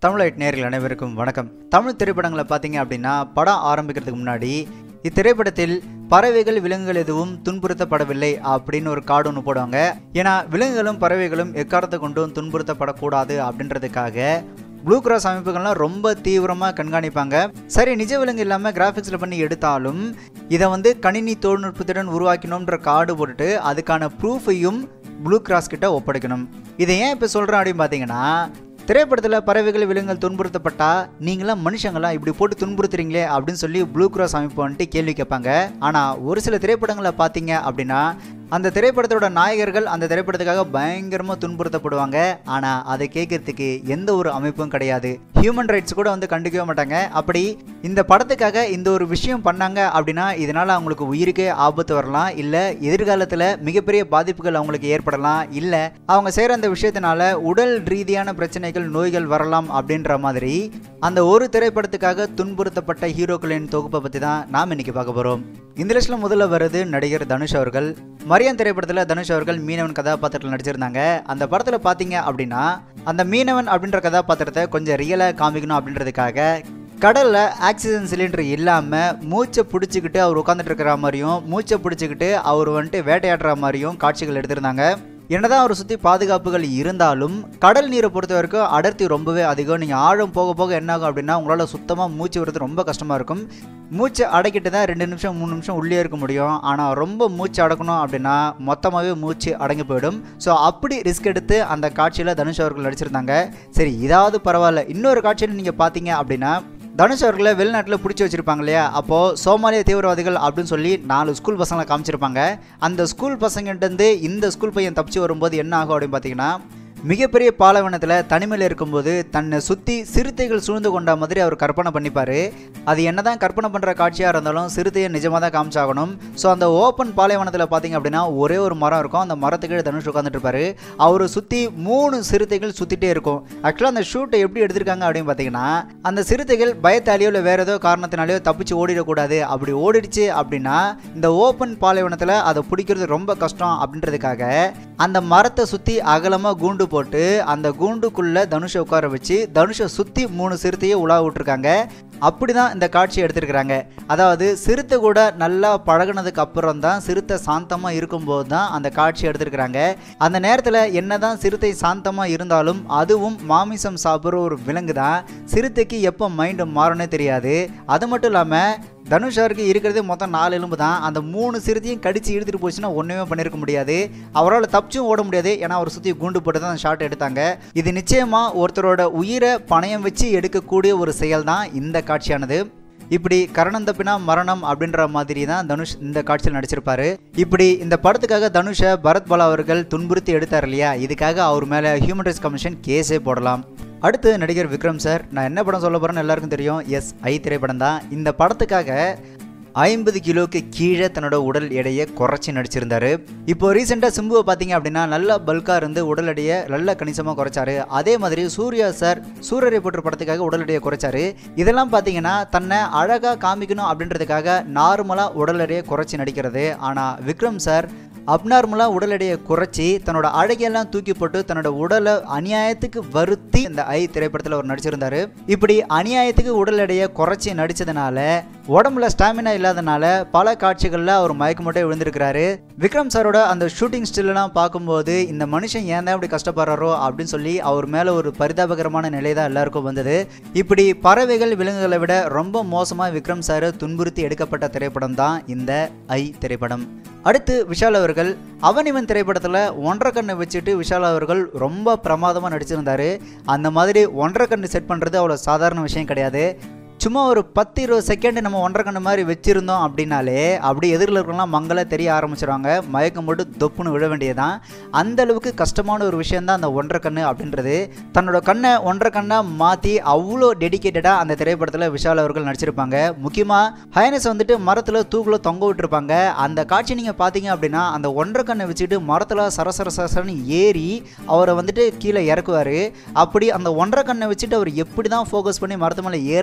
தமிழ் நேயர்கள் அனைவருக்கும் வணக்கம் தமிழ் திரைப்படங்களை பார்த்தீங்க அப்படின்னா படம் ஆரம்பிக்கிறதுக்கு முன்னாடி இத்திரைப்படத்தில் பறவைகள் விலங்குகள் எதுவும் துன்புறுத்தப்படவில்லை அப்படின்னு ஒரு கார்டு ஒன்று போடுவாங்க ஏன்னா விலங்குகளும் பறவைகளும் எக்காரத்தை கொண்டும் துன்புறுத்தப்படக்கூடாது அப்படின்றதுக்காக ப்ளூ கிராஸ் அமைப்புகள்லாம் ரொம்ப தீவிரமாக கண்காணிப்பாங்க சரி நிஜ விலங்கு இல்லாமல் கிராஃபிக்ஸில் பண்ணி எடுத்தாலும் இதை வந்து கணினி தொழில்நுட்பத்துடன் உருவாக்கணுன்ற கார்டு போட்டுட்டு அதுக்கான ப்ரூஃபையும் ப்ளூ கிராஸ் கிட்ட ஒப்படைக்கணும் இதை ஏன் இப்போ சொல்கிறேன் அப்படின்னு பார்த்தீங்கன்னா திரைப்படத்தில் பறவைகள் விலங்குகள் துன்புறுத்தப்பட்டா நீங்களாம் மனுஷங்களா இப்படி போட்டு துன்புறுத்துறீங்களே அப்படின்னு சொல்லி ப்ளூ கிராஸ் அமைப்பு வந்துட்டு கேள்வி கேட்பாங்க ஆனால் ஒரு சில திரைப்படங்களை பார்த்தீங்க அப்படின்னா அந்த திரைப்படத்தோட நாயகர்கள் அந்த திரைப்படத்துக்காக பயங்கரமாக துன்புறுத்தப்படுவாங்க ஆனால் அதை கேட்கறதுக்கு எந்த ஒரு அமைப்பும் கிடையாது ஹியூமன் ரைட்ஸ் கூட வந்து கண்டுக்கவே மாட்டாங்க அப்படி இந்த படத்துக்காக இந்த ஒரு விஷயம் பண்ணாங்க அப்படின்னா இதனால் அவங்களுக்கு உயிருக்கே ஆபத்து வரலாம் இல்லை எதிர்காலத்தில் மிகப்பெரிய பாதிப்புகள் அவங்களுக்கு ஏற்படலாம் இல்லை அவங்க செய்கிற அந்த விஷயத்தினால உடல் ரீதியான பிரச்சனைகள் நோய்கள் வரலாம் அப்படின்ற மாதிரி அந்த ஒரு திரைப்படத்துக்காக துன்புறுத்தப்பட்ட ஹீரோக்களின் தொகுப்பை பற்றி தான் நாம் இன்னைக்கு பார்க்க போகிறோம் இந்த லிஸ்ட்டில் முதல்ல வருது நடிகர் தனுஷ் அவர்கள் மரியான் திரைப்படத்தில் தனுஷ் அவர்கள் மீனவன் கதாபாத்திரத்தில் நடிச்சிருந்தாங்க அந்த படத்தில் பார்த்தீங்க அப்படின்னா அந்த மீனவன் அப்படின்ற கதாபாத்திரத்தை கொஞ்சம் ரியலாக காமிக்கணும் அப்படின்றதுக்காக கடலில் ஆக்சிஜன் சிலிண்டர் இல்லாமல் மூச்சை பிடிச்சிக்கிட்டு அவர் உட்காந்துட்டு இருக்கிற மாதிரியும் மூச்சை பிடிச்சிக்கிட்டு அவர் வந்துட்டு வேட்டையாடுற மாதிரியும் காட்சிகள் எடுத்திருந்தாங்க என்னதான் அவரை சுற்றி பாதுகாப்புகள் இருந்தாலும் கடல் நீரை பொறுத்த வரைக்கும் அடர்த்தி ரொம்பவே அதிகம் நீங்கள் ஆழம் போக போக என்ன ஆகும் அப்படின்னா உங்களால் சுத்தமாக மூச்சு விடுறது ரொம்ப கஷ்டமாக இருக்கும் மூச்சு அடக்கிட்டு தான் ரெண்டு நிமிஷம் மூணு நிமிஷம் உள்ளே இருக்க முடியும் ஆனால் ரொம்ப மூச்சு அடக்கணும் அப்படின்னா மொத்தமாகவே மூச்சு அடங்கி போயிடும் ஸோ அப்படி ரிஸ்க் எடுத்து அந்த காட்சியில் தனுஷ் அவர்கள் நடிச்சிருந்தாங்க சரி இதாவது பரவாயில்ல இன்னொரு காட்சியில் நீங்கள் பார்த்தீங்க அப்படின்னா தனுஷ் அவர்களை வெளிநாட்டில் பிடிச்சி வச்சிருப்பாங்க இல்லையா அப்போது சோமாலிய தீவிரவாதிகள் அப்படின்னு சொல்லி நாலு ஸ்கூல் பசங்களை காமிச்சிருப்பாங்க அந்த ஸ்கூல் பசங்கிட்டேருந்து இந்த ஸ்கூல் பையன் தப்பிச்சு வரும்போது என்ன ஆகும் அப்படின்னு பார்த்தீங்கன்னா மிகப்பெரிய பாலைவனத்தில் தனிமையில் இருக்கும்போது தன்னை சுற்றி சிறுத்தைகள் சூழ்ந்து கொண்ட மாதிரி அவர் கற்பனை பண்ணிப்பார் அது என்னதான் கற்பனை பண்ணுற காட்சியாக இருந்தாலும் சிறுத்தையை நிஜமாக தான் காமிச்சாகணும் ஸோ அந்த ஓப்பன் பாலைவனத்தில் பார்த்தீங்க அப்படின்னா ஒரே ஒரு மரம் இருக்கும் அந்த மரத்துக்கு தனுஷ் உட்காந்துட்டு இருப்பாரு அவரை சுற்றி மூணு சிறுத்தைகள் சுற்றிட்டே இருக்கும் ஆக்சுவலாக அந்த ஷூட்டை எப்படி எடுத்திருக்காங்க அப்படின்னு பார்த்தீங்கன்னா அந்த சிறுத்தைகள் பயத்தாலேயோ இல்லை வேறு ஏதோ காரணத்தினாலேயோ தப்பிச்சு ஓடிடக்கூடாது அப்படி ஓடிடுச்சு அப்படின்னா இந்த ஓப்பன் பாலைவனத்தில் அதை பிடிக்கிறது ரொம்ப கஷ்டம் அப்படின்றதுக்காக அந்த மரத்தை சுற்றி அகலமாக கூண்டு போட்டு அந்த கூண்டுக்குள்ளே தனுஷை உட்கார வச்சு தனுஷை சுற்றி மூணு சிறுத்தையை உலா விட்டுருக்காங்க அப்படி தான் இந்த காட்சி எடுத்திருக்கிறாங்க அதாவது சிறுத்தை கூட நல்லா பழகுனதுக்கு அப்புறம் தான் சிறுத்தை சாந்தமாக இருக்கும்போது தான் அந்த காட்சி எடுத்திருக்கிறாங்க அந்த நேரத்தில் என்னதான் சிறுத்தை சாந்தமாக இருந்தாலும் அதுவும் மாமிசம் சாப்பிட்ற ஒரு விலங்கு தான் சிறுத்தைக்கு எப்போ மைண்டு மாறும்னே தெரியாது அது மட்டும் இல்லாமல் தனுஷ் அவருக்கு இருக்கிறதே மொத்தம் நாலு எலும்பு தான் அந்த மூணு சிறுத்தையும் கடிச்சு இழுத்துட்டு போச்சுன்னா ஒன்றுமே பண்ணியிருக்க முடியாது அவரால் தப்பிச்சும் ஓட முடியாது ஏன்னா அவர் சுற்றி குண்டு போட்டு தான் அந்த ஷாட் எடுத்தாங்க இது நிச்சயமாக ஒருத்தரோட உயிரை பணயம் வச்சு எடுக்கக்கூடிய ஒரு செயல் தான் இந்த காட்சியானது இப்படி கரணம் தப்பினா மரணம் அப்படின்ற மாதிரி தான் தனுஷ் இந்த காட்சியில் நடிச்சிருப்பாரு இப்படி இந்த படத்துக்காக தனுஷை பரத் பாலா அவர்கள் துன்புறுத்தி எடுத்தார் இல்லையா இதுக்காக அவர் மேலே ஹியூமன் ரைட்ஸ் கமிஷன் கேஸே போடலாம் அடுத்து நடிகர் விக்ரம் சார் நான் என்ன படம் சொல்ல போகிறேன்னு எல்லாருக்கும் தெரியும் எஸ் ஐ திரைப்படம் தான் இந்த படத்துக்காக ஐம்பது கிலோக்கு கீழே தன்னோட உடல் எடையை குறைச்சி நடிச்சிருந்தாரு இப்போ ரீசெண்டாக சிம்புவை பார்த்தீங்க அப்படின்னா நல்லா பல்காக இருந்து உடல் எடையை நல்ல கணிசமாக குறைச்சாரு அதே மாதிரி சூர்யா சார் சூரியரை போட்டு படத்துக்காக உடல் எடையை குறைச்சாரு இதெல்லாம் பார்த்தீங்கன்னா தன்னை அழகாக காமிக்கணும் அப்படின்றதுக்காக நார்மலாக உடல் எடையை குறைச்சி நடிக்கிறது ஆனால் விக்ரம் சார் அப்நார்மலாக உடல் எடையை குறைச்சி தன்னோட அழகையெல்லாம் தூக்கி போட்டு தன்னோட உடலை அநியாயத்துக்கு வருத்தி இந்த ஐ திரைப்படத்தில் அவர் நடிச்சிருந்தாரு இப்படி அநியாயத்துக்கு உடல் எடையை குறைச்சி நடிச்சதுனால உடம்புல ஸ்டாமினா இல்லாதனால பல காட்சிகளில் அவர் மயக்கமட்டே விழுந்திருக்கிறாரு விக்ரம் சாரோட அந்த ஷூட்டிங் ஸ்டில்லாம் பார்க்கும்போது இந்த மனுஷன் ஏன் தான் இப்படி கஷ்டப்படுறாரோ அப்படின்னு சொல்லி அவர் மேலே ஒரு பரிதாபகரமான நிலை தான் எல்லாருக்கும் வந்தது இப்படி பறவைகள் விலங்குகளை விட ரொம்ப மோசமாக விக்ரம் சார் துன்புறுத்தி எடுக்கப்பட்ட திரைப்படம் தான் இந்த ஐ திரைப்படம் அடுத்து விஷால் அவர்கள் அவனிவன் திரைப்படத்தில் ஒன்றரை கண்ணை வச்சுட்டு விஷால் அவர்கள் ரொம்ப பிரமாதமாக நடிச்சிருந்தாரு அந்த மாதிரி ஒன்றரை கண்ணு செட் பண்ணுறது அவ்வளோ சாதாரண விஷயம் கிடையாது சும்மா ஒரு பத்து இருபது செகண்ட் நம்ம ஒன்றரை கண்ணு மாதிரி வச்சுருந்தோம் அப்படின்னாலே அப்படி எதிரில் இருக்கலாம் மங்கள தெரிய ஆரம்பிச்சிருவாங்க மயக்கம் போட்டு தொப்புன்னு விழ வேண்டியதான் அந்த அளவுக்கு கஷ்டமான ஒரு விஷயம் தான் அந்த ஒன்றரை கண்ணு அப்படின்றது தன்னோட கண்ணை ஒன்றரை கண்ணாக மாற்றி அவ்வளோ டெடிக்கேட்டடாக அந்த திரைப்படத்தில் விஷால் அவர்கள் நடிச்சிருப்பாங்க முக்கியமாக ஹைனஸ் வந்துட்டு மரத்தில் தூக்கில் தொங்க விட்டுருப்பாங்க அந்த காட்சி நீங்கள் பார்த்தீங்க அப்படின்னா அந்த ஒன்றரை கண்ணை வச்சுட்டு மரத்தில் சரசர சரசரன்னு ஏறி அவரை வந்துட்டு கீழே இறக்குவார் அப்படி அந்த ஒன்றரை கண்ணை வச்சுட்டு அவர் எப்படி தான் ஃபோக்கஸ் பண்ணி மரத்து மேலே ஏறினார்னே தெரியல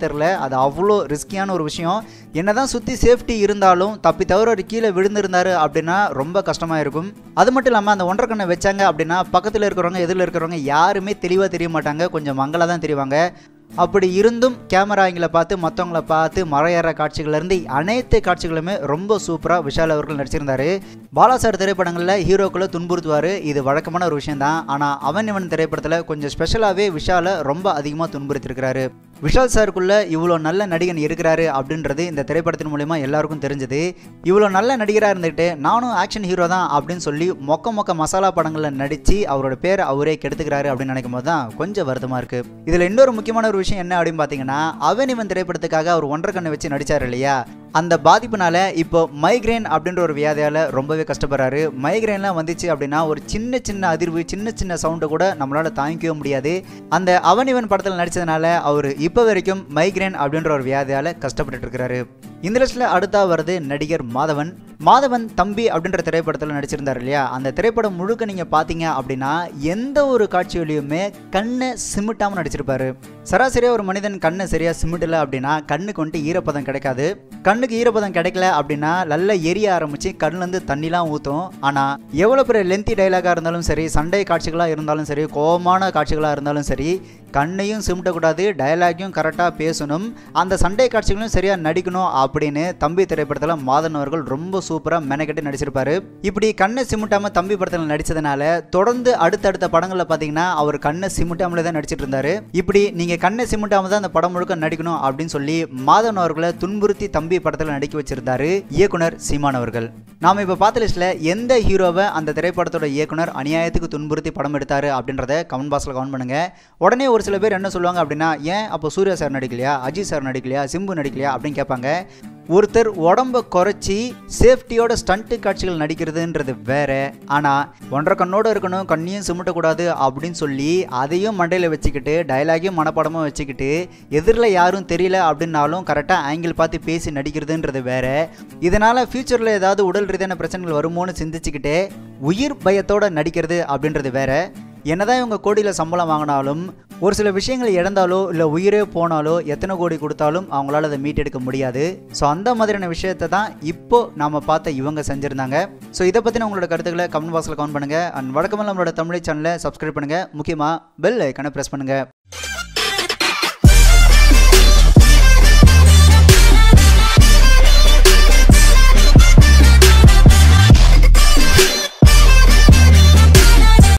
தெரில அது அவ்வளோ ரிஸ்கியான ஒரு விஷயம் என்னதான் சுற்றி சேஃப்டி இருந்தாலும் தப்பி தவிர ஒரு கீழே விழுந்திருந்தாரு அப்படின்னா ரொம்ப கஷ்டமாக இருக்கும் அது மட்டும் இல்லாமல் அந்த ஒன்றரை கண்ணை வச்சாங்க அப்படின்னா பக்கத்தில் இருக்கிறவங்க எதிரில் இருக்கிறவங்க யாருமே தெளிவாக தெரிய மாட்டாங்க கொஞ்சம் மங்களாக தான் தெரிவாங்க அப்படி இருந்தும் கேமரா ஆங்கில பார்த்து மற்றவங்கள பார்த்து மறையற காட்சிகள்லேருந்து அனைத்து காட்சிகளுமே ரொம்ப சூப்பராக விஷால் அவர்கள் நடிச்சிருந்தாரு பாலாசார் திரைப்படங்களில் ஹீரோக்களை துன்புறுத்துவார் இது வழக்கமான ஒரு விஷயம் தான் ஆனால் அவன் இவன் திரைப்படத்தில் கொஞ்சம் ஸ்பெஷலாகவே விஷாலை ரொம்ப அதிகமாக துன்புறுத்திருக்கிறாரு விஷால் சாருக்குள்ள இவ்வளோ நல்ல நடிகன் இருக்கிறாரு அப்படின்றது இந்த திரைப்படத்தின் மூலயமா எல்லாருக்கும் தெரிஞ்சது இவ்வளோ நல்ல நடிகராக இருந்துக்கிட்டு நானும் ஆக்ஷன் ஹீரோ தான் அப்படின்னு சொல்லி மொக்க மொக்க மசாலா படங்களில் நடித்து அவரோட பேரை அவரே கெடுத்துக்கிறாரு அப்படின்னு நினைக்கும் போது தான் கொஞ்சம் வருத்தமாக இருக்குது இதில் இன்னொரு முக்கியமான ஒரு விஷயம் என்ன அப்படின்னு பார்த்தீங்கன்னா அவன் இவன் திரைப்படத்துக்காக அவர் ஒன்றரை கண்ணை வச்சு நடிச்சார் இல்லையா அந்த பாதிப்புனால இப்போ மைக்ரேன் அப்படின்ற ஒரு வியாதியால் ரொம்பவே கஷ்டப்படுறாரு மைக்ரேன்லாம் வந்துச்சு அப்படின்னா ஒரு சின்ன சின்ன அதிர்வு சின்ன சின்ன சவுண்டை கூட நம்மளால் தாங்கிக்கவே முடியாது அந்த அவனிவன் படத்தில் நடித்ததுனால அவர் இப்போ வரைக்கும் மைக்ரேன் அப்படின்ற ஒரு வியாதியால் கஷ்டப்பட்டுட்டு இருக்கிறாரு இந்த லிஸ்ட்டில் அடுத்தா வருது நடிகர் மாதவன் மாதவன் தம்பி அப்படின்ற திரைப்படத்தில் நடிச்சிருந்தார் இல்லையா அந்த திரைப்படம் முழுக்க நீங்கள் பார்த்தீங்க அப்படின்னா எந்த ஒரு காட்சியிலையுமே கண்ணை சிமிட்டாமல் நடிச்சிருப்பாரு சராசரியாக ஒரு மனிதன் கண்ணை சரியாக சிமிட்டல அப்படின்னா கண்ணுக்கு வந்துட்டு ஈரப்பதம் கிடைக்காது கண்ணுக்கு ஈரப்பதம் கிடைக்கல அப்படின்னா நல்லா எரிய ஆரம்பிச்சு கண்ணுலேருந்து தண்ணிலாம் ஊற்றும் ஆனால் எவ்வளோ பெரிய லென்த்தி டைலாகாக இருந்தாலும் சரி சண்டை காட்சிகளாக இருந்தாலும் சரி கோபமான காட்சிகளாக இருந்தாலும் சரி கண்ணையும் சிமிட்டக்கூடாது டயலாக்கையும் கரெக்டாக பேசணும் அந்த சண்டை காட்சிகளும் சரியாக நடிக்கணும் அப்படின்னு தம்பி திரைப்படத்தில் மாதன் அவர்கள் ரொம்ப சூப்பராக மெனக்கெட்டு நடிச்சிருப்பாரு இப்படி கண்ணை சிமிட்டாமல் தம்பி படத்தில் நடித்ததுனால தொடர்ந்து அடுத்தடுத்த படங்களில் பார்த்தீங்கன்னா அவர் கண்ணை சிமிட்டாமலே தான் நடிச்சிட்டு இருந்தாரு இப்படி நீங்கள் கண்ணை சிமிட்டாமல் தான் அந்த படம் முழுக்க நடிக்கணும் அப்படின்னு சொல்லி மாதவன் அவர்களை துன்புறுத்தி தம்பி படத்தில் நடிக்க வச்சிருந்தாரு இயக்குனர் சீமான் அவர்கள் நாம இப்போ பார்த்த லிஸ்ட்டில் எந்த ஹீரோவை அந்த திரைப்படத்தோட இயக்குனர் அநியாயத்துக்கு துன்புறுத்தி படம் எடுத்தாரு அப்படின்றத கமெண்ட் பாக்ஸில் கமெண்ட் பண்ணுங்க உடனே ஒரு சில பேர் என்ன சொல்லுவாங்க அப்படின்னா ஏன் அப்போ சூர்யா சார் நடிக்கலையா அஜித் சார் நடிக்கலையா சிம்பு நடிக்கலையா அப்படின்னு கேட்பாங்க ஒருத்தர் உடம்ப குறைச்சி சேஃப்டியோட ஸ்டண்ட்டு காட்சிகள் நடிக்கிறதுன்றது வேற ஆனால் ஒன்றரை கண்ணோட இருக்கணும் கண்ணியும் சிமிட்டக்கூடாது அப்படின்னு சொல்லி அதையும் மண்டையில் வச்சுக்கிட்டு டயலாகையும் மனப்படமும் வச்சுக்கிட்டு எதிரில் யாரும் தெரியல அப்படின்னாலும் கரெக்டாக ஆங்கிள் பார்த்து பேசி நடிக்கிறதுன்றது வேற இதனால் ஃப்யூச்சரில் ஏதாவது உடல் ரீதியான பிரச்சனைகள் வருமோன்னு சிந்திச்சுக்கிட்டே உயிர் பயத்தோட நடிக்கிறது அப்படின்றது வேற என்னதான் இவங்க கோடியில் சம்பளம் வாங்கினாலும் ஒரு சில விஷயங்கள் இழந்தாலோ இல்லை உயிரே போனாலோ எத்தனை கோடி கொடுத்தாலும் அவங்களால அதை மீட்டெடுக்க முடியாது ஸோ அந்த மாதிரியான விஷயத்தை தான் இப்போ நாம பார்த்த இவங்க செஞ்சுருந்தாங்க ஸோ இதை பற்றின உங்களோட கருத்துக்களை கமெண்ட் பாக்ஸில் கமெண்ட் பண்ணுங்கள் அண்ட் வழக்கமாக நம்மளோட தமிழ் சேனலை சப்ஸ்கிரைப் பண்ணுங்கள் முக்கியமாக பெல் ஐக்கனை ப்ரெஸ் பண்ணுங்கள்